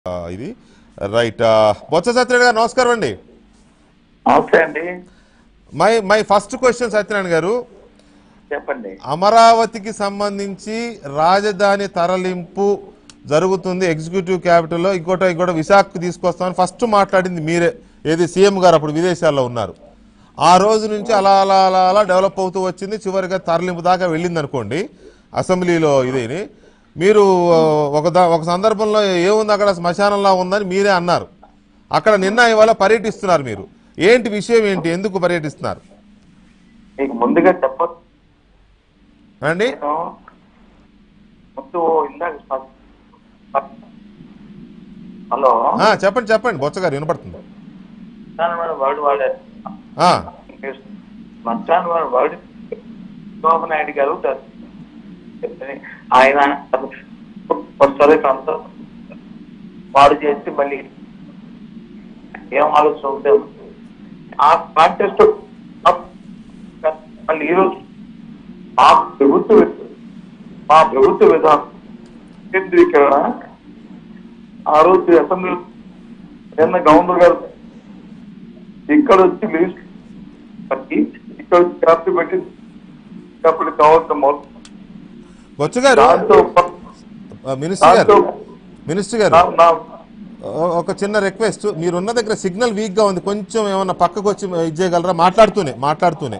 ఆ, ఇది రైట్ ఆ, బొత్స సత్యనారాయణ గారు నమస్కారం అండి నమస్తే అండి my my first question Satyanarayana గారు చెప్పండి అమరావతికి సంబంధించి రాజధాని తరలింపు జరుగుతుంది ఎగ్జిక్యూటివ్ క్యాపిటల్లో ఇంకోట ఇంకోటి విశాఖకు తీసుకొస్తామని ఫస్ట్ మాట్లాడింది మీరే ఏది సీఎం గారు అప్పుడు విదేశాల్లో ఉన్నారు ఆ రోజు నుంచి అలా అలా అలా అలా డెవలప్ అవుతూ వచ్చింది చివరిగా తరలింపు దాకా వెళ్ళింది అనుకోండి అసెంబ్లీలో ఇదేని మీరు ఆ, ఒక దా ఒక సందర్భంలో ఏముంది అక్కడ శ్మశానంలా ఉందని మీరే అన్నారు అక్కడ నిన్న ఇవాళ పర్యటిస్తున్నారు మీరు ఏంటి విషయం ఏంటి ఎందుకు పర్యటిస్తున్నారు మీకు ముందుగా చెప్పొచ్చు అండి నేను ముందు ఇందాక స్ప- స్ప- హలో ఆ, చెప్పండి చెప్పండి బొత్స గారు వినపడుతుంది మధ్యాహ్నం వాడు వాడారు ఆ, మధ్యాహ్నం వాడు వాడి చంద్రబాబు నాయుడు గారు ద- ఆయన సరే కొంత వాడు చేసి మళ్ళీ ఏం ఆలోచన ఉంటే ఆ కాంటెస్ట్ మళ్ళీ ఈరోజు మా ప్రభుత్వ మా ప్రభుత్వ విధానం కేంద్రీకరణ ఆ రోజు అసెంబ్లీ నిన్న గవర్నర్ గారు ఇక్కడ వచ్చి లిస్ట్ పట్టి ఇక్కడ వచ్చి క్యాప్ట్ పెట్టి అప్పుడు కావాల్సిన మొత్తం బొత్స గారు దాంతో ఆ, మినిస్టర్ గారు దాంతో మినిస్టర్ గారు నా- నా- ఓ- ఒక చిన్న రిక్వెస్ట్ మీరున్న దగ్గర సిగ్నల్ వీక్ గా ఉంది కొంచెం ఏమన్నా పక్కకు వచ్చి ఇది చేయగలరా మాట్లాడుతూనే మాట్లాడుతూనే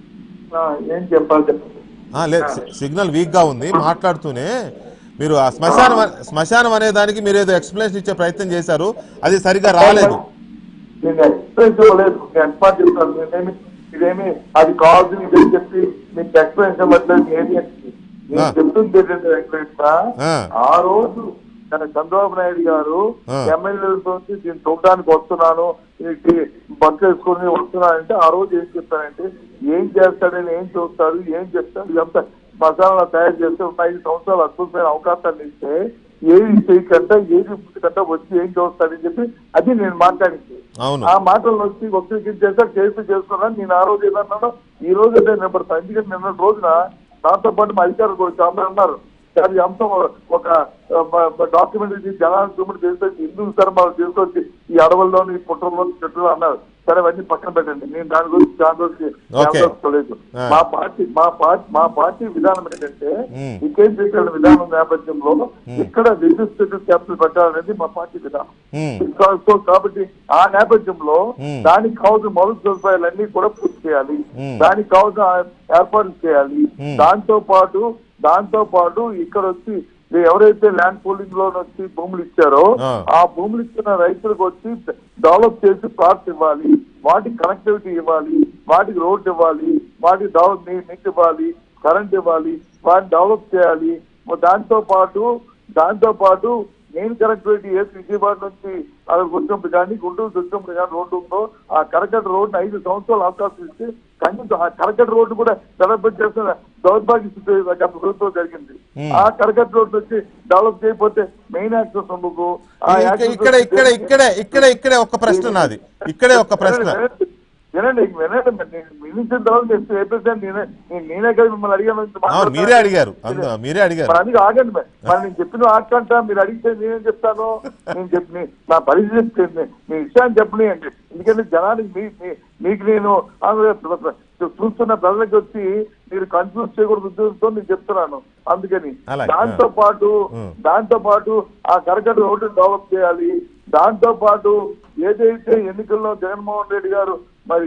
నా ఏం చెప్పాలి చెప్పండి. ఆ, లేదు సి- సిగ్నల్ వీక్ గా ఉంది మాట్లాడుతూనే మీరు ఆ శ్మశానం అ- శ్మశానం అనే దానికి మీరు ఏదో ఎక్స్ప్లెనేషన్ ఇచ్చే ప్రయత్నం చేశారు అది సరిగా రాలేదు నేను ఎక్స్ప్లెయిన్ చేయలేదు నేను ఎక్స్ప్లెయిన్ చెప్తాను నేనేమి ఇదేమి అది కాదు ఇది చెప్పి మీకు ఎక్స్ప్లెయిన్ చేయట్లేదు ఏది అని. నేను ఆ. చెప్తుంది ఏంటంటే వెంకటేశ్వర ఆ. ఆ రోజు తన చంద్రబాబు నాయుడు గారు ఆ. ఎమ్మెల్యేలతో దీన్ని చూడడానికి వస్తున్నాను ఈ బస్సు వేసుకొని వస్తున్నానంటే ఆ రోజు ఏం చెప్పారంటే ఏం చేస్తాడని ఏం చూస్తాడు ఏం చెప్తాడు ఇదంతా మసాలా తయారు చేస్తే ఒక ఐదు సంవత్సరాలు అద్భుతమైన అవకాశాన్ని ఇస్తే ఏది చేయకుండా ఏది ముందుకంటే వచ్చి ఏం చూస్తాడని చెప్పి అది నేను మాట్లాడింది అవును ఆ మాటలు వచ్చి వక్రీకరించేసా చేసి చేసుకున్నాను నేను ఆ రోజు ఏదన్నానో ఈ రోజు అదే నిలబడతాను ఎందుకంటే నిన్న రోజున నాతో పాటు మా అధికారులు కూడా చాలా అన్నారు సార్ ఈ అంశం ఒక డాక్యుమెంట్ జనాన్ని చూపుడు చేస్తే హిందూ ధర్మాలు తీసుకొచ్చి ఈ అడవుల్లోని పుట్టల్లో చెట్లు అన్నారు సరే అవన్నీ పక్కన పెట్టండి నేను దాని గురించి దాని గురించి Okay. చెప్పలేదు ఆ. మా పార్టీ మా పార్టీ మా పార్టీ విధానం ఏంటంటే మ్మ్. వికేంద్రీకరణ విధానం నేపథ్యంలో ఇక్కడ లెజిస్లేటివ్ క్యాపిటల్ పెట్టాలనేది మా పార్టీ విధానం మ్మ్. కా- సో కాబట్టి ఆ నేపథ్యంలో మ్మ్. దానికి కావాల్సిన మౌలిక సదుపాయాలన్నీ కూడా పూర్తి చేయాలి మ్మ్. దానికి కావాల్సిన ఏర్పాట్లు చేయాలి మ్మ్. దాంతో పాటు దాంతో పాటు ఇక్కడ వచ్చి ఎవరైతే ల్యాండ్ పూలింగ్ లోన్ వచ్చి భూములు ఇచ్చారో ఆ. ఆ భూములు ఇచ్చిన రైతులకు వచ్చి డెవలప్ చేసి ప్లాట్స్ ఇవ్వాలి వాటికి కనెక్టివిటీ ఇవ్వాలి వాటికి రోడ్ ఇవ్వాలి వాటికి డెవలప్ నీట్ ఇవ్వాలి కరెంట్ ఇవ్వాలి వాటిని డెవలప్ చేయాలి మరి దాంతో పాటు దాంతో పాటు మెయిన్ కనెక్టివిటీ ఏ విజయవాడ నుంచి అక్కడికి వచ్చినప్పుడు కానీ గుంటూరు వచ్చినప్పుడు కానీ రోడ్డు ఉందో ఆ కరకట్ట రోడ్డు ఐదు సంవత్సరాలు అవకాశం ఇస్తే కనీసం ఆ కరకట్ట రోడ్డు కూడా డెవలప్మెంట్ చేస్తున్న దౌర్భాగ్య స్థితి గత ప్రభుత్వం జరిగింది Hmm. ఆ కరకట్ట రోడ్డు వచ్చి డెవలప్ చేయకపోతే మెయిన్ యాక్సెస్ ఉండదు ఆ ఇక్క- access ఇక్కడ ఇక్కడ ఇక్కడే ఇక్కడే ఇక్కడే ఒక ప్రశ్న నాది ఇక్కడే ఒక ప్రశ్న వినండి, వినండి వినండి నేను మినిస్టర్ తర్వాత నేను చెప్పేసాను నేనే నేను- నేనే కదా మిమ్మల్ని అడిగాను అవును మీరే అడిగారు అందు మీరే అడిగారు మరి అందుకు ఆగండి మరి. మరి నేను చెప్పిన ఆకంట మీరు అడిగితే నేనేం చెప్తాను నేను చెప్పి నా పరిస్థితి చెప్తే మీ విషయాన్ని చెప్పని అండి ఎందుకంటే జనానికి మీ మీ- మీకు నేను ఆంధ్ర ప్ర- ప్ర- చూస్తున్న ప్రజలకు వచ్చి మీరు కన్ఫ్యూజ్ చేయకూడదు ఉద్దేశంతో నేను చెప్తున్నాను అందుకని అలాగే. దాంతో పాటు ఉం. దాంతో పాటు ఆ కరకట్ట రోడ్డు డెవలప్ చేయాలి దాంతో పాటు ఏదైతే ఎన్నికల్లో జగన్మోహన్ రెడ్డి గారు మరి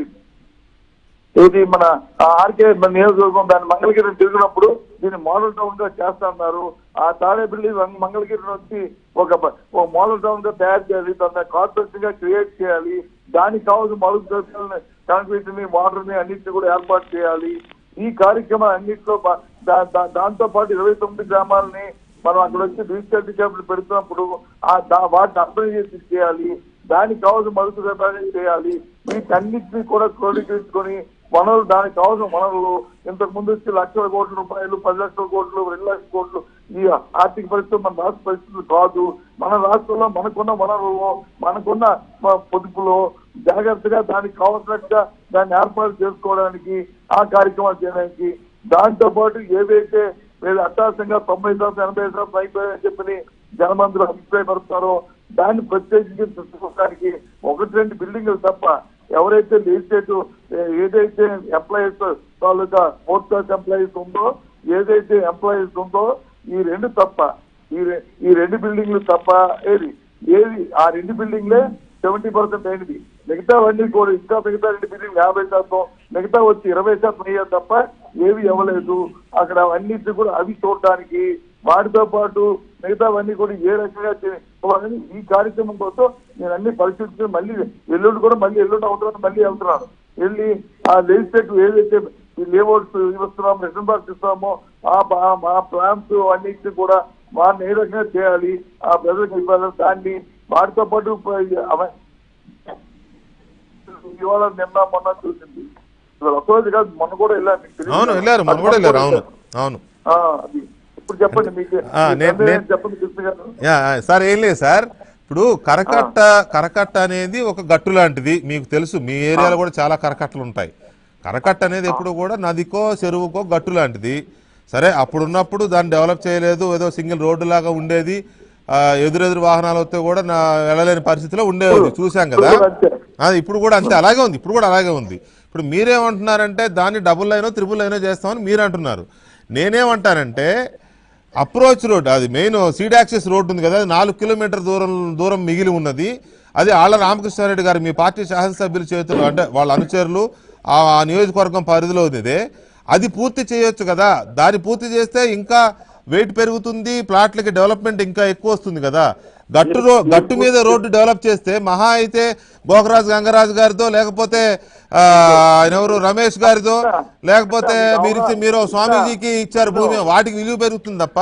ఇది మన ఆర్కే మన నియోజకవర్గం దాన్ని మంగళగిరి తిరిగినప్పుడు దీన్ని మోడల్ టౌన్ గా చేస్తున్నారు ఆ తాడేపల్లి వం- మంగళగిరి నుంచి ఒక బ- ఒక మోడల్ టౌన్ గా తయారు చేయాలి దాన్ని కార్పొరేషన్ గా క్రియేట్ చేయాలి దానికి కావాల్సిన మౌలిక సదుపాయాలని కనెక్టివిటీని వాటర్ ని అన్నింటినీ కూడా ఏర్పాటు చేయాలి ఈ కార్యక్రమం అన్నింటిలో బా- దా- దా- దాంతో పాటు ఇరవై తొమ్మిది గ్రామాలని మనం అక్కడ వచ్చి డిజిటల్ క్యాపిటల్ పెడుతున్నప్పుడు ఆ దా- వాటిని అర్థం చేసి చేయాలి దానికి కావాల్సిన మరుగు సదుపాయాలు చేయాలి వీటన్నిటిని కూడా క్రోడీకరించుకొని వనరులు దానికి కావాల్సిన వనరులు ఇంతకు ముందు వచ్చి లక్షల కోట్ల రూపాయలు పది లక్షల కోట్లు రెండు లక్షల కోట్లు ఈ ఆర్థిక పరిస్థితులు మన రాష్ట్ర పరిస్థితులు కాదు మన రాష్ట్రంలో మనకున్న వనరులు మనకున్న మ- పొదుపులో జాగ్రత్తగా దానికి కావాల్సినట్టుగా దాన్ని ఏర్పాటు చేసుకోవడానికి ఆ కార్యక్రమాలు చేయడానికి దాంతో పాటు ఏవైతే వీళ్ళు అట్టాసంగా తొంభై శాతం ఎనభై శాతం అయిపోయాయని చెప్పి జనమందరూ అభిప్రాయపడుతున్నారో దాన్ని ప్రత్యేకించి చూసుకోవడానికి ఒకటి రెండు బిల్డింగ్లు తప్ప ఎవరైతే లీస్టేట్ ఏదైతే ఎంప్లాయీస్ తాలూకా ఫోర్త్ క్లాస్ ఎంప్లాయీస్ ఉందో ఏదైతే ఎంప్లాయీస్ ఉందో ఈ రెండు తప్ప ఈ రె- ఈ రెండు బిల్డింగ్లు తప్ప ఏది ఏది ఆ రెండు బిల్డింగ్లే సెవెంటీ పర్సెంట్ అయినది మిగతావన్నీ కూడా ఇంకా మిగతా రెండు బిల్డింగ్ యాభై శాతం మిగతా వచ్చి ఇరవై శాతం అయ్యారు తప్ప ఏవి ఇవ్వలేదు అక్కడ అన్నిటి కూడా అవి చూడడానికి వాటితో పాటు మిగతావన్నీ కూడా ఏ రకంగా చేసుకోవాలని ఈ కార్యక్రమం కోసం నేను అన్ని పరిశీలించి మళ్ళీ ఎల్లుండి కూడా మళ్ళీ ఎల్లుండి అవుతున్నాను మళ్ళీ వెళ్తున్నాను వెళ్ళి ఆ లెజిస్లేటివ్ ఏదైతే ఈ లేఅవుట్స్ ఇస్తున్నాము రిటర్న్ బాక్స్ ఇస్తామో ఆ ప- మా ప్లాన్స్ అన్నిటిని కూడా వారిని ఏ రకంగా చేయాలి ఆ ప్రజలకు ఇవ్వాలి దాన్ని వాటితో పాటు ప- అవ- ఇవాళ నిన్న మొన్న చూసింది ఇవాళ ఒక్కరోజు కాదు మొన్న కూడా వెళ్ళాను మీకు తెలియదు. అవును వెళ్ళారు మనం కూడా వెళ్ళారు అవును అవును ఆ, అది ఇప్పుడు చెప్పండి మీకు ఆ, మీ నేను- సందేహం నేను- చెప్పండి కృష్ణ గారు యా, సార్ ఏం లేదు సార్ ఇప్పుడు కరకట్ట కరకట్ట అనేది ఒక గట్టు లాంటిది మీకు తెలుసు మీ ఏరియాలో కూడా చాలా కరకట్టలు ఉంటాయి కరకట్ట అనేది ఎప్పుడు కూడా నదికో చెరువుకో గట్టు లాంటిది సరే అప్పుడున్నప్పుడు దాన్ని డెవలప్ చేయలేదు ఏదో సింగిల్ రోడ్డు లాగా ఉండేది ఆ, ఎదురెదురు వాహనాలు వస్తే కూడా నా వెళ్ళలేని పరిస్థితిలో ఉండేది చూసాం కదా ఇప్పుడు అంతే. అది ఇప్పుడు కూడా అంతే అలాగే ఉంది ఇప్పుడు కూడా అలాగే ఉంది ఇప్పుడు మీరేమంటున్నారంటే దాన్ని డబుల్ లైనో త్రిబుల్ లైనో చేస్తామని మీరు అంటున్నారు నేనేమంటానంటే అప్రోచ్ రోడ్ అది మెయిన్ సీడ్ యాక్సెస్ రోడ్ ఉంది కదా అది నాలుగు కిలోమీటర్ దూరం దూరం మిగిలి ఉన్నది అది ఆళ్ళ రామకృష్ణారెడ్డి గారు మీ పార్టీ శాసనసభ్యుల చేతులు అంటే వాళ్ళ అనుచరులు ఆ ఆ నియోజకవర్గం పరిధిలో ఉంది ఇది. అది పూర్తి చేయొచ్చు కదా దాన్ని పూర్తి చేస్తే ఇంకా వెయిట్ పెరుగుతుంది ప్లాట్లకి డెవలప్మెంట్ ఇంకా ఎక్కువ వస్తుంది కదా గట్టు రో గట్టు మీద రోడ్డు డెవలప్ చేస్తే మహా అయితే గోకరాజు గంగరాజు గారితో లేకపోతే ఆ, ఆయన ఎవరు రమేష్ గారితో లేకపోతే మీరు ఇచ్చి- మీరు స్వామీజీకి ఇచ్చారు భూమి వాటికి విలువ పెరుగుతుంది తప్ప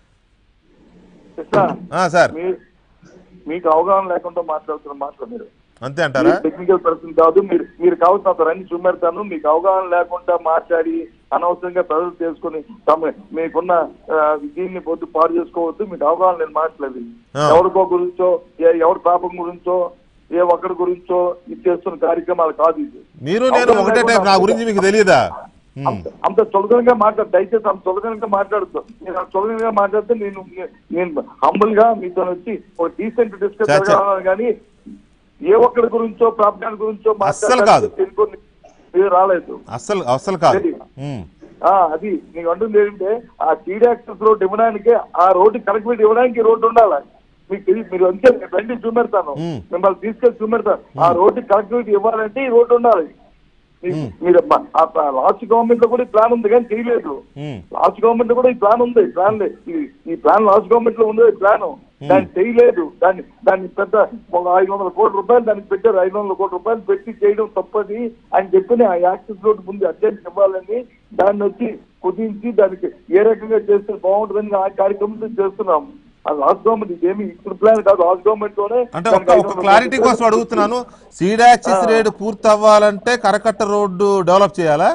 కృష్ణ ఆ, సార్ మీ- మీకు అవగాహన లేకుండా మాట్లాడుతున్న మాటలు మీరు అంతే అంటారా టెక్నికల్ పర్సన్ కాదు మీరు మీరు కావాల్సిన రన్ని చూపెడతాను మీకు అవగాహన లేకుండా మాట్లాడి అనవసరంగా ప్రజలు చేసుకుని తమ మీకున్న ఆ, దీన్ని పొద్దు పాడు చేసుకోవద్దు మీకు అవగాహన లేని మాట్లాడలేదు ఆ. ఎవరికో గురించో ఏ- ఎవరి పాపం గురించో ఏ ఒక్కడి గురించో ఇది చేస్తున్న కార్యక్రమాలు కాదు ఇది మీరు నేను ఒకటే టైప్ నా గురించి మీకు తెలియదా ఉమ్. అంత- అంత చులకనగా మాట్లాడు దయచేసి అంత చులకనగా మాట్లాడుతూ నేను అంత చులకనగా మాట్లాడితే నేను నేను హంబుల్ గా మీతో వచ్చి ఒక డీసెంట్ డిస్కస్ చా, చా. జరగాలని కానీ ఏ ఒక్కడి గురించో ప్రాబ్లం గురించో అస్సలు కాదు. తెలుసుకొని మీరు రాలేదు అస్సలు అస్సలు కాదు తెలియదు. ఉమ్. ఆ అది నీకు అంటుంది ఏంటంటే ఆ టీడీ యాక్సెస్ రోడ్ ఇవ్వడానికి ఆ రోడ్డు కనెక్టివిటీ ఇవ్వడానికి రోడ్డు ఉండాలి మీకు తెలియదు మీరు అంతే నేను రండి చూపెడతాను మ్మ్. మిమ్మల్ని తీసుకెళ్ళి చూపెడతాను ఆ రోడ్డు కనెక్టివిటీ ఇవ్వాలంటే ఈ రోడ్డు ఉండాలి మీ- మీరు మ- ఆ ప్లా- లాస్ట్ గవర్నమెంట్ లో కూడా ఈ ప్లాన్ ఉంది కానీ చేయలేదు ఉమ్. లాస్ట్ గవర్నమెంట్ లో కూడా ఈ ప్లాన్ ఉంది ఈ ప్లాన్ లే- ఈ- ఈ ప్లాన్ లాస్ట్ గవర్నమెంట్ లో ఉంది ఈ ప్లాన్ దాన్ని చేయలేదు దాన్ని దాన్ని పెద్ద ఒక ఐదు వందల కోట్ల రూపాయలు దానికి పెట్టారు ఐదు వందల కోట్ల రూపాయలు పెట్టి చేయడం తప్పది అని చెప్పి ఆ యాక్సెస్ రోడ్ ముందు అర్జెంట్ ఇవ్వాలని దాన్ని వచ్చి కుదించి దానికి ఏ రకంగా చేస్తే బాగుంటుందని ఆ కార్యక్రమం చేస్తున్నాం ఆ లాస్ట్ గవర్నమెంట్ ఇదేమి ఇప్పుడు ప్లాన్ కాదు లాస్ట్ గవర్నమెంట్ లోనే అంటే దానికి ఒక ఐదు ఒక వందల క్లారిటీ కోట్ల కోసం అడుగుతున్నాను సీడ్ యాక్సిస్ రేడ్ పూర్తి అవ్వాలంటే కరకట్ట రోడ్డు డెవలప్ చేయాలా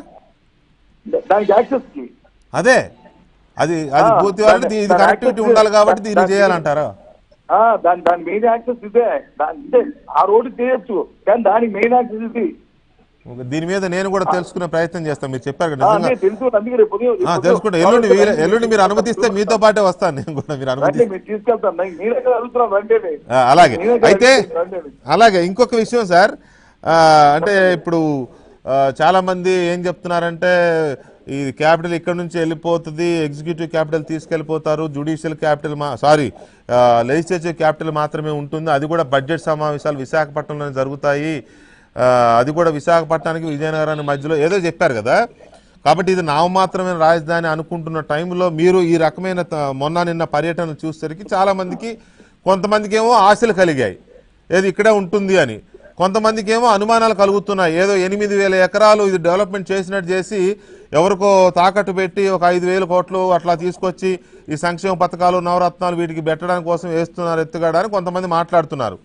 దానికి యాక్సెస్ కి అదే అది అది ఆ, పూర్తి అవ్వాలంటే దాని- ఇది దాని కనెక్టివిటీ access ఉండాలి కాబట్టి దాని- దీన్ని దాని- చేయాలంటారా ఆ దాని దాని మెయిన్ యాక్సెస్ ఇదే దాని అంటే ఆ రోడ్డు చేయొచ్చు కానీ దానికి మెయిన్ యాక్సెస్ ఇది దీని మీద నేను కూడా తెలుసుకునే ప్రయత్నం చేస్తాను మీరు చెప్పారు కదా ఆ, నిజంగా నేను తెలుసు అందుకే రేపు ఉదయం- ఆ, రేపు తెలుసుకుంటా ఉదయం ఎల్లుండి వీలు- రండి. ఎల్లుండి మీరు అనుమతిస్తే మీతో పాటే వస్తాను నేను కూడా మీరు రండి అనుమతి మీరు తీసుకెళ్తాను నేను మీ దగ్గర అడుగుతున్నాను రండి ఆ, అలాగే మీ దగ్గర అయితే రండి. అలాగే ఇంకొక విషయం సార్ ఆ, అంటే ఇప్పుడు ఆ, చాలా మంది ఏం చెప్తున్నారంటే ఈ క్యాపిటల్ ఇక్కడ నుంచి వెళ్ళిపోతుంది ఎగ్జిక్యూటివ్ క్యాపిటల్ తీసుకెళ్ళిపోతారు జుడిషియల్ క్యాపిటల్ మా సారీ లెజిస్లేటివ్ క్యాపిటల్ మాత్రమే ఉంటుంది అది కూడా బడ్జెట్ సమావేశాలు విశాఖపట్నంలో జరుగుతాయి ఆ, అది కూడా విశాఖపట్నానికి విజయనగరానికి మధ్యలో ఏదో చెప్పారు కదా కాబట్టి ఇది నామమాత్రమైన రాజధాని అనుకుంటున్న టైంలో మీరు ఈ రకమైన త- మొన్న నిన్న పర్యటన చూసేసరికి చాలా మందికి కొంతమందికి ఏమో ఆశలు కలిగాయి ఏది ఇక్కడే ఉంటుంది అని కొంతమందికి ఏమో అనుమానాలు కలుగుతున్నాయి ఏదో ఎనిమిది వేల ఎకరాలు ఇది డెవలప్మెంట్ చేసినట్టు చేసి ఎవరికో తాకట్టు పెట్టి ఒక ఐదు వేల కోట్లు అట్లా తీసుకొచ్చి ఈ సంక్షేమ పథకాలు నవరత్నాలు వీటికి పెట్టడానికి కోసం వేస్తున్నారు ఎత్తుగడని కొంతమంది మాట్లాడుతున్నారు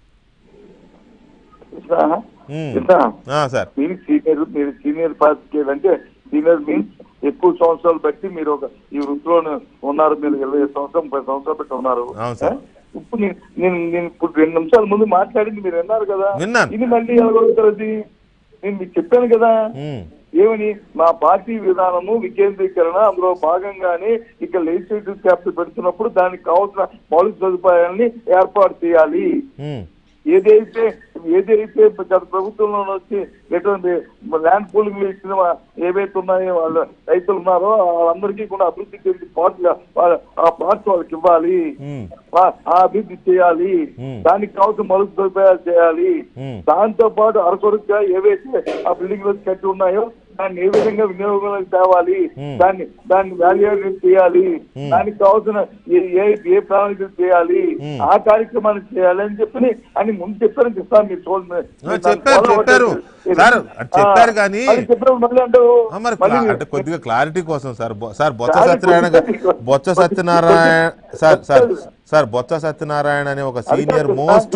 కృష్ణ, ఉమ్. కృష్ణ, ఆ, సార్ మీరు సీనియర్ మీరు సీనియర్ పార్టీ అంటే సీనియర్ మీన్స్ ఎక్కువ సంవత్సరాలు బట్టి మీరు ఒక ఈ వృత్తిలో ఉన్నారు మీరు ఇరవై ఐదు సంవత్సరం ముప్పై సంవత్సరాలు బట్టి ఉన్నారు అవును సార్. ఆ? ఇప్పుడు నేను నేను నేను ఇప్పుడు రెండు నిమిషాల ముందు మాట్లాడింది మీరు విన్నారు కదా విన్నాను. ఇది మళ్ళీ ఎలాగొడుగుతారు అది నేను మీకు చెప్పాను కదా ఉమ్. ఏమని మా పార్టీ విధానము వికేంద్రీకరణ అందులో భాగంగానే ఇక లెజిస్లేటివ్ క్యాపిటల్ పెడుతున్నప్పుడు దానికి కావాల్సిన మౌలిక సదుపాయాలని ఏర్పాటు చేయాలి ఉమ్, ఏదైతే ఏదైతే గత ప్రభుత్వంలో వచ్చి ఎటువంటి ల్యాండ్ పూలింగ్ ఇచ్చిన వా- ఏవైతే ఉన్నాయో వాళ్ళ రైతులు ఉన్నారో వాళ్ళందరికీ కూడా అభివృద్ధి చెంది పార్ట్గా ఆ పార్ట్స్ వాళ్ళకి ఇవ్వాలి ఉమ్, ఆ ఆ అభివృద్ధి చేయాలి Hmm. దానికి కావాల్సిన మలుపు సదుపాయాలు చేయాలి Hmm. దాంతో పాటు అరకొరగా ఏవైతే ఆ బిల్డింగ్ లో కట్టి ఉన్నాయో దాన్ని ఏ విధంగా వినియోగంలోకి తేవాలి Hmm. దాన్ని దాన్ని వాల్యుయేషన్ చేయాలి Hmm. దానికి కావాల్సిన ఏ ఏ- ఏ ప్రణాళికలు చేయాలి Hmm. ఆ కార్యక్రమాన్ని చేయాలి అని చెప్పి అని ముందు చెప్పారు చెప్తాను మీరు చూడండి ఆ, చెప్పారు చెప్పారు సార్ అది చెప్పారు కానీ అది చెప్పినప్పుడు మళ్ళీ అంటే ఆ, మరి క్లా- అంటే కొద్దిగా క్లారిటీ కోసం సార్ బొ- సార్ బొత్స సత్యనారాయణ గారు- Botsa Satyanarayana sir sir sir Botsa Satyanarayana అనే ఒక సీనియర్ మోస్ట్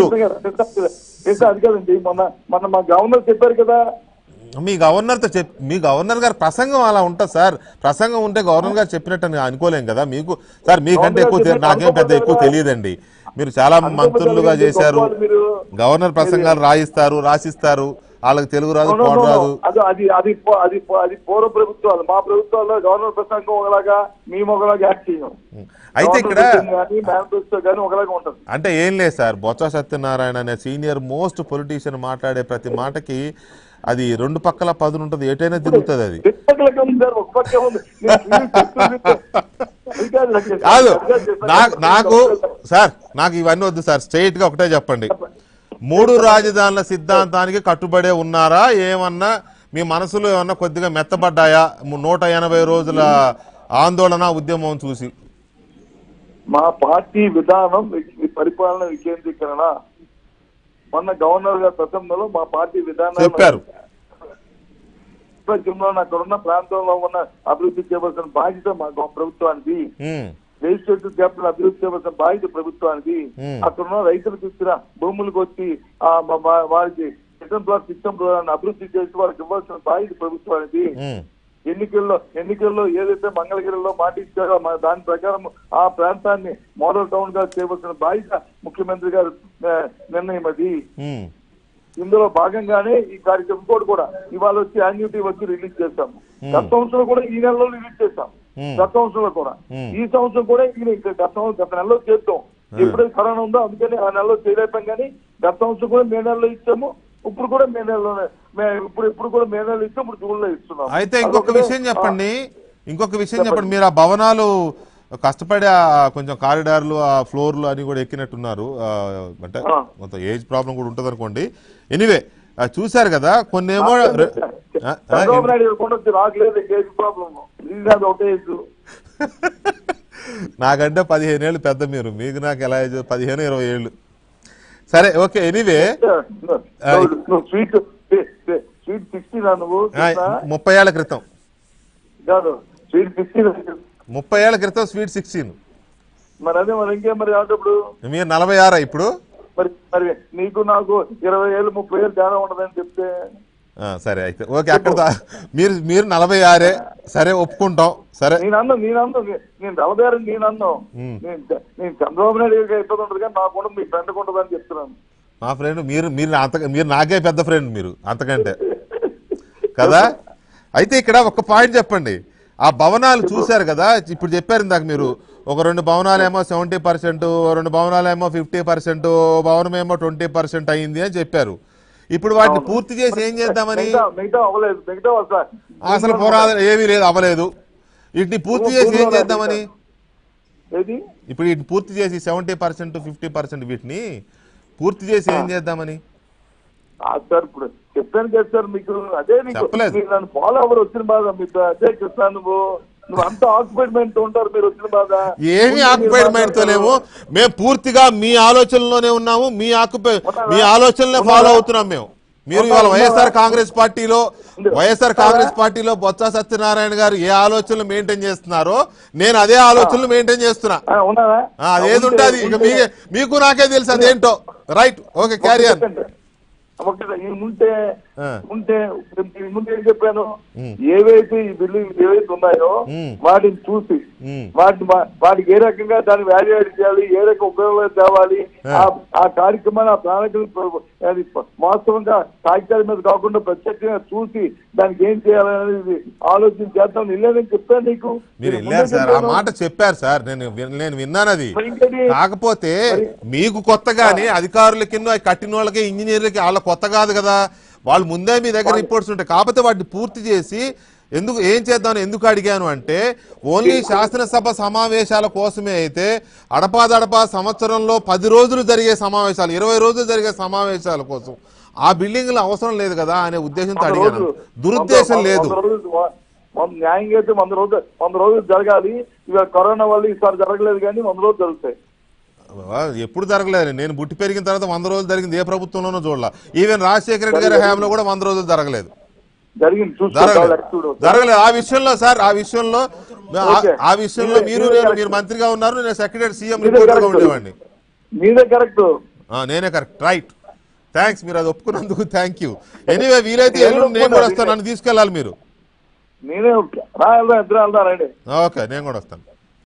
అది కదండి మొన్న మొన్న మా గవర్నర్ చెప్పారు కదా మీ గవర్నర్తో చెప్ మీ గవర్నర్ గారి ప్రసంగం అలా ఉంటుంది సార్ ప్రసంగం ఉంటే గవర్నర్ గారు చెప్పినట్టు అని అనుకోలేం కదా మీకు సార్ మీకంటే ఎక్కువ తె- నాకేం పెద్ద ఎక్కువ తెలియదండి మీరు చాలా మంత్రులుగా చేశారు గవర్నర్ ప్రసంగాలు రాయిస్తారు రాసిస్తారు వాళ్ళకి తెలుగు రాదు No, no, పోడు no, no. రాదు అది అది అది పో- అది పో- అది పూర్వ ప్రభుత్వాలు మా ప్రభుత్వాల్లో గవర్నర్ ప్రసంగం ఒకలాగా మేము ఒకలాగా యాక్ట్ చేయం అయితే ఇక్కడ కానీ మేనిఫెస్టో కానీ ఒకలాగా ఉంటుంది అంటే ఏం లేదు సార్ బొత్స సత్యనారాయణ అనే సీనియర్ మోస్ట్ పొలిటీషియన్ మాట్లాడే ప్రతి మాటకి అది రెండు పక్కల పదును ఉంటుంది ఎటైనా తిరుగుతుంది అది తిప్పకలకి ఉంది సార్ ఒక పక్కే ఉంది నేను ఫీల్ చేస్తుంది. అది కాదు లక్ష్యం. కాదు అది కాదు చెప్పాను. నాకు నాకు సార్ నాకు ఇవన్నీ వద్దు సార్ స్ట్రైట్ గా ఒకటే చెప్పండి మూడు రాజధానుల సిద్ధాంతానికి కట్టుబడే ఉన్నారా ఏమన్నా మీ మనసులో ఏమన్నా కొద్దిగా మెత్తబడ్డాయా ము- నూట ఎనభై రోజుల ఆందోళన ఉద్యమం చూసి మా పార్టీ విధానం వి- పరిపాలన వికేంద్రీకరణ మొన్న గవర్నర్ గారి ప్రసంగంలో మా పార్టీ విధానం చెప్పారు నేపథ్యంలో అక్కడ ఉన్న ప్రాంతంలో ఉన్న అభివృద్ధి చేయవలసిన బాధ్యత మా గవ- ప్రభుత్వానికి ఉమ్, లెజిస్లేటివ్ క్యాపిటల్ అభివృద్ధి చేయవలసిన బాధ్యత ప్రభుత్వానికి Hmm. అక్కడ ఉన్న రైతులకు ఇచ్చిన భూములకు వచ్చి ఆ మ- మ- వారికి రిటర్న్ ప్లాట్ సిస్టమ్ అభివృద్ధి చేసి వారికి ఇవ్వాల్సిన బాధ్యత ప్రభుత్వానికి ఉమ్, ఎన్నికల్లో ఎన్నికల్లో ఏదైతే మంగళగిరిలో మాట ఇచ్చారో మా దాని ప్రకారం ఆ ప్రాంతాన్ని మోడల్ టౌన్ గా చేయవలసిన బాధ్యత ముఖ్యమంత్రి గారు ఆ, నిర్ణయం అది ఉమ్, ఇందులో భాగంగానే ఈ కార్యక్రమం కూడా కూడా ఇవాళ వచ్చి యాన్యుటీ వచ్చి రిలీజ్ చేస్తాము గత సంవత్సరం కూడా ఈ నెలలో రిలీజ్ చేస్తాం Hmm. గత సంవత్సరంలో కూడా Hmm. ఈ సంవత్సరం కూడా ఇది ఇంకా గత సంవత్సరం గత నెలలో చేస్తాం ఎప్పుడైతే కరోనా ఉందో అందుకని ఆ నెలలో చేయలేపాం కానీ గత సంవత్సరం కూడా మే నెలలో ఇచ్చాము ఇప్పుడు కూడా మే నెలలోనే మే ఇప్పుడు ఇప్పుడు కూడా మే నెలలో ఇచ్చాం ఇప్పుడు జూన్ లో ఇస్తున్నాం అయితే ఇంకొక అదొకటే- విషయం చెప్పండి ఇంకొక విషయం చెప్పండి మీరు ఆ భవనాలు కష్టపడి ఆ కొంచెం కారిడార్లు ఆ ఫ్లోర్లు అని కూడా ఎక్కినట్టున్నారు ఆ, అంటే ఆ. కొంత ఏజ్ ప్రాబ్లం కూడా ఉంటుంది అనుకోండి ఎనీవే చూశారు కదా కొన్ని ఏమో రె- ఆ, ఆ, చంద్రబాబు నాయుడు గారు కొండ రాకలేదు కేసు ప్రాబ్లం ఇది కాదు ఒకటే ఇష్యూ నాకంటే పదిహేను ఏళ్ళు పెద్ద మీరు మీకు నాకు ఎలా ఏజ్ పదిహేను ఇరవై ఏళ్ళు సరే ఓకే ఎనీవే నువ్వు- నువ్వు స్వీట్ స్వీట్ సిక్స్టీన్ నువ్వు కృష్ణ? ముప్పై ఏళ్ల క్రితం కాదు స్వీట్ సిక్స్టీన్ ముప్పై ఏళ్ల క్రితం స్వీట్ సిక్స్టీన్ మరి అదే మరి ఇంకేం మరి ఆటప్పుడు మీరు నలభై ఆరా ఇప్పుడు మరి మరి నీకు నాకు ఇరవై ఏళ్ళు ముప్పై ఏళ్ళు తేడా ఉండదని చెప్తే ఆ, సరే అయితే ఓకే అక్కడ దా- మీరు మీరు నలభై ఆరే సరే ఒప్పుకుంటాం సరే నేను అన్నా నేను అన్నా నేను నలభై ఆరు నేను అన్నావు ఉమ్. నేను నేను చంద్రబాబు నాయుడు గారికి ఇబ్బంది ఉంటుంది కానీ నాకు కూడా మీ ఫ్రెండ్ ఉంటుంది అని చెప్తున్నాను మా ఫ్రెండ్ మీరు మీరు అంత మీరు నాకే పెద్ద ఫ్రెండ్ మీరు అంతకంటే కదా అయితే ఇక్కడ ఒక పాయింట్ చెప్పండి ఆ భవనాలు చూశారు కదా ఇప్పుడు చెప్పారు ఇందాక మీరు ఒక రెండు భవనాలేమో సెవెంటీ పర్సెంట్ రెండు భవనాలేమో ఫిఫ్టీ పర్సెంట్ భవనం ఏమో ట్వంటీ పర్సెంట్ అయింది అని చెప్పారు ఇప్పుడు వాటిని పూర్తి చేసి ఏం చేద్దామని మిగతా మిగతా అవ్వలేదు మిగతా అసలు అసలు పోరాదు ఏమీ లేదు అవ్వలేదు వీటిని పూర్తి చేసి ఏం చేద్దామని ఏది ఇప్పుడు వీటిని పూర్తి చేసి సెవెంటీ పర్సెంట్ ఫిఫ్టీ పర్సెంట్ వీటిని పూర్తి చేసి ఏం చేద్దామని ఆ సార్ ఇప్పుడు చెప్పాను కదా సార్ మీకు అదే నీకు చెప్పలేదు. మీరు నన్ను ఫాలో అవ్వరు వచ్చిన బాధ మీకు అదే కృష్ణ నువ్వు నువ్వు అంత ఆక్యుపైడ్మెంట్ ఉంటారు మీరు వచ్చిన బాధ ఏమి ముందు ఆక్యుపైడ్ మీరు మైండ్ తో లేము మేము పూర్తిగా మీ ఆలోచనలోనే ఉన్నాము మీ ఆక్యుపై ఉన్నారా? మీ ఆలోచనలే ఫాలో అవుతున్నాం మేము మీరు ఉన్నారా? ఇవాళ వైఎస్ఆర్ ఉన్నారా? కాంగ్రెస్ పార్టీలో ఉంది. వైఎస్ఆర్ కాంగ్రెస్ పార్టీలో బొత్స సత్యనారాయణ గారు ఏ ఆలోచనలు మెయింటైన్ చేస్తున్నారో నేను అదే ఆలోచనలు మెయింటైన్ చేస్తున్నా ఆ, ఉన్నారా ఆ, అదేది ఉంటే అది ఇక మీకే మీకు నాకే తెలుసు అదేంటో రైట్ ఓకే క్యారియర్ చెప్పండి. ఒకటి ఈ ఉంటే ఆ. ఉంటే ఈ ముందు ఏం చెప్పాను ఉమ్. ఏవైతే ఈ బిల్డింగ్ ఏవైతే ఉన్నాయో ఉమ్. వాటిని చూసి ఉమ్. వాటిని వా- వాటికి ఏ రకంగా దాన్ని వాల్యూ యాడ్ చేయాలి ఏ రకం ఉపయోగాలు తేవాలి ఆ. ఆ- ఆ కార్యక్రమాన్ని ఆ ప్రణాళికలు అది వాస్తవంగా కాగితాల మీద కాకుండా ప్రత్యక్షంగా చూసి దానికి ఏం చేయాలనేది ఆలోచన చేద్దాం వెళ్ళానని చెప్పాను నీకు మీరు నేను వెళ్ళారు ముందే సార్ ఆ చెప్పాను. మాట చెప్పారు సార్ నేను విన్- నేను విన్నాను అది మరి ఇంకేంటి? కాకపోతే మీకు కొత్త గానీ అధికారులకి కట్టిన వాళ్ళకి ఇంజనీర్లకి వాళ్ళ కొత్త కాదు కదా వాళ్ళు ముందే మీ దగ్గర రిపోర్ట్స్ ఉంటాయి కాకపోతే వాటిని పూర్తి చేసి ఎందుకు ఏం చేద్దామని ఎందుకు అడిగాను అంటే ఓన్లీ శాసనసభ సమావేశాల కోసమే అయితే అడపాదడపా సంవత్సరంలో పది రోజులు జరిగే సమావేశాలు ఇరవై రోజులు జరిగే సమావేశాల కోసం ఆ బిల్డింగ్లు అవసరం లేదు కదా అనే ఉద్దేశంతో వంద అడిగాను రోజులు- దురుద్దేశం వంద- లేదు వంద రోజులు వ- వంద న్యాయంగా అయితే వంద రోజులు వంద రోజులు జరగాలి ఇవాళ కరోనా వల్ల ఈసారి జరగలేదు కానీ వంద రోజులు జరుగుతాయి ఎప్పుడు జరగలేదు నేను బుట్టి పెరిగిన తర్వాత వంద రోజులు జరిగింది ఏ ప్రభుత్వంలోనూ చూడాల ఈవెన్ రాజశేఖర రెడ్డి గారి హయాంలో కూడా వంద రోజులు జరగలేదు జరిగింది చూసుకో జరగలేదు చూడు. జరగలేదు ఆ విషయంలో సార్ ఆ విషయంలో ఆ- ఓకే. ఆ విషయంలో మీరే- మీరు మీరే నేను correct. మీరు మంత్రిగా ఉన్నారు నేను సెక్రటరీ సీఎం మీరే రిపోర్టర్గా correct. ఉండేవాడిని మీదే కరెక్ట్ ఆ, నేనే కరెక్ట్ రైట్ థ్యాంక్స్ మీరు అది ఒప్పుకున్నందుకు థ్యాంక్ యూ ఎనీవే వీలైతే నేను ఎల్లుండి నేను కూడా ఒప్పుకున్నా, వస్తాను నన్ను తీసుకెళ్ళాలి మీరు నేనే రా వెళ్దాం ఇద్దరు వెళ్దాం రండి ఓకే నేను కూడా వస్తాను